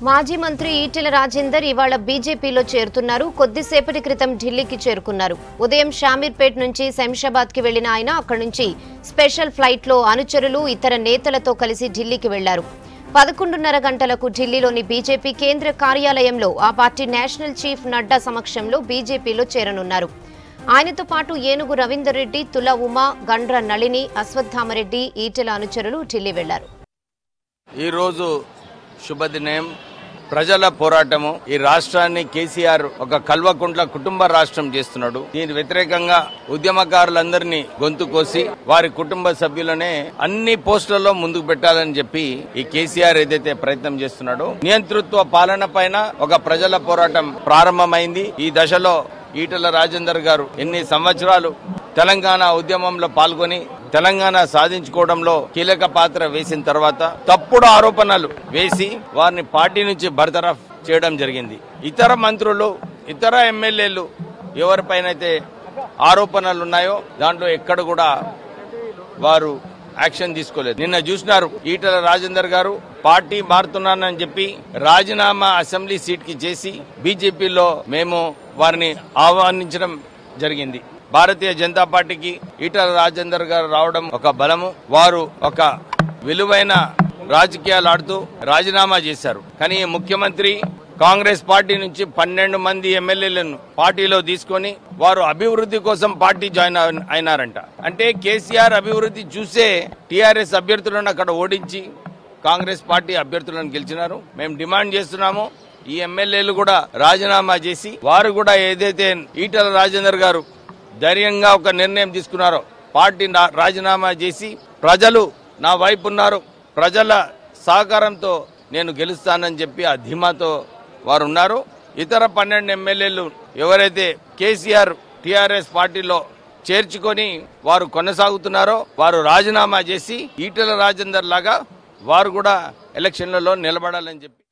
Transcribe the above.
మాజీ మంత్రి ఈటెల రాజేందర్ ఇవాళ బీజేపీలో చేరుతున్నారు కొద్దిసేపటి క్రితం ఢిల్లీకి చేరుకున్నారు ఉదయం షామీర్పేట్ నుంచి శంషాబాద్ కి వెళ్లిన ఆయన అక్కడి నుంచి స్పెషల్ ఫ్లైట్ లో అనుచరులు ఇతర నేతలతో కలిసి ఢిల్లీకి వెళ్లారు పదకొండున్నర గంటలకు ఢిల్లీలోని బీజేపీ కేంద్ర కార్యాలయంలో ఆ పార్టీ నేషనల్ చీఫ్ నడ్డా సమక్షంలో బీజేపీలో చేరనున్నారు ఆయనతో పాటు ఏనుగు రవీందర్ రెడ్డి తుల ఉమా గండ్ర నళిని అశ్వత్థామరెడ్డి ఈటెల అనుచరులు ఢిల్లీ వెళ్లారు ఈరోజు శుభదినం ప్రజల పోరాటము ఈ రాష్ట్రాన్ని కేసీఆర్ ఒక కల్వకుంట్ల కుటుంబ రాష్ట్రం చేస్తున్నాడు దీని వ్యతిరేకంగా ఉద్యమకారులందరినీ గొంతు కోసి వారి కుటుంబ సభ్యులనే అన్ని పోస్టులలో ముందుకు పెట్టాలని చెప్పి ఈ కేసీఆర్ ఏదైతే ప్రయత్నం చేస్తున్నాడో నియంతృత్వ పాలన పైన ఒక ప్రజల పోరాటం ప్రారంభమైంది ఈ దశలో ఈటల రాజేందర్ గారు ఎన్ని సంవత్సరాలు తెలంగాణ ఉద్యమంలో పాల్గొని తెలంగాణ సాధించుకోవడంలో కీలక పాత్ర వేసిన తర్వాత తప్పుడు ఆరోపణలు వేసి వారిని పార్టీ నుంచి బర్తరఫ్ చేయడం జరిగింది ఇతర మంత్రులు ఇతర ఎమ్మెల్యేలు ఎవరిపైనైతే ఆరోపణలు ఉన్నాయో దాంట్లో ఎక్కడ కూడా వారు యాక్షన్ తీసుకోలేదు నిన్న చూసినారు ఈటల రాజేందర్ గారు పార్టీ మారుతున్నానని చెప్పి రాజీనామా అసెంబ్లీ సీట్ కి చేసి బీజేపీలో మేము వారిని ఆహ్వానించడం జరిగింది భారతీయ జనతా పార్టీకి ఈటల రాజేందర్ గారు రావడం ఒక బలము వారు ఒక విలువైన రాజకీయాలు ఆడుతూ రాజీనామా చేశారు కానీ ఈ ముఖ్యమంత్రి కాంగ్రెస్ పార్టీ నుంచి పన్నెండు మంది ఎమ్మెల్యేలను పార్టీలో తీసుకొని వారు అభివృద్ధి కోసం పార్టీ జాయిన్ అవ- అయినారంట అంటే కేసీఆర్ అభివృద్ధి చూసే టీఆర్ఎస్ అభ్యర్థులను అక్కడ ఓడించి కాంగ్రెస్ పార్టీ అభ్యర్థులను గెలిచినారు మేము డిమాండ్ చేస్తున్నాము ఈ ఎమ్మెల్యేలు కూడా రాజీనామా చేసి వారు కూడా ఏదైతే ఈటల రాజేందర్ గారు ధైర్యంగా ఒక నిర్ణయం తీసుకున్నారో పార్టీ నా- రాజీనామా చేసి ప్రజలు నా వైపు ఉన్నారు ప్రజల సహకారంతో నేను గెలుస్తానని చెప్పి ఆ ధీమాతో వారు ఉన్నారు ఇతర పన్నెండు ఎమ్మెల్యేలు ఎవరైతే కేసీఆర్ టిఆర్ఎస్ పార్టీలో చేర్చుకొని వారు కొనసాగుతున్నారో వారు రాజీనామా చేసి ఈటల రాజేందర్ లాగా వారు కూడా ఎలక్షన్లలో నిలబడాలని చెప్పి